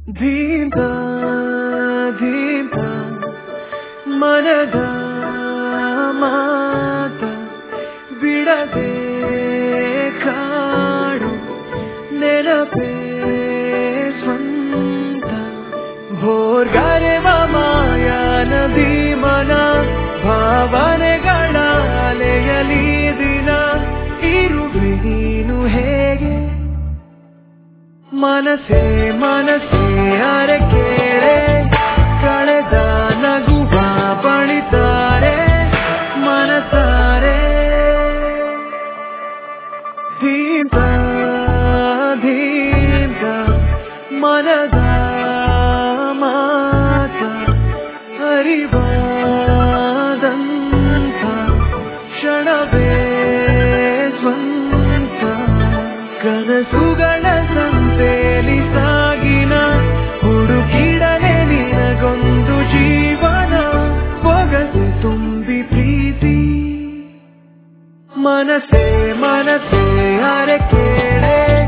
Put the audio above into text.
ಧೀಂತ ಧೀಂತ ಮನದ ಮಾತ ಬಿಡದೆ ಕಾಡು ನೆನಪೇ ಸ್ವಂತ ಭೋರ್ಗರೆವ ಮಾಯಾನ ಭೀಮನ ಭಾವನೆಗಳ ಅಲೆಯಲಿ ದಿನ ಇರುವೆ ನೀನು ಹೇಗೆ ಮನಸೇ ಮನಸೇ ಅರೆ ಕೇಳೆ ಕಳೆದ ನಗುವ ಬಳಿತಾರೆ ಮನಸಾರೆ ದೀಪ ದೀಪ ಮನದ ಮಾತ ಅರಿವಾದಂತ ಕ್ಷಣವೇ ಸ್ವಂತ ಕನಸುಗಳ ಸಂತೆಲಿ ಸಾಗಿನ ಹುಡುಕಿಡಲೆ ನಿನಗೊಂದು ಜೀವನ ಒಗಸೆ ತುಂಬಿ ಪ್ರೀತಿ ಮನಸೇ ಮನಸೇ ಅರೆ ಕೇಳೆ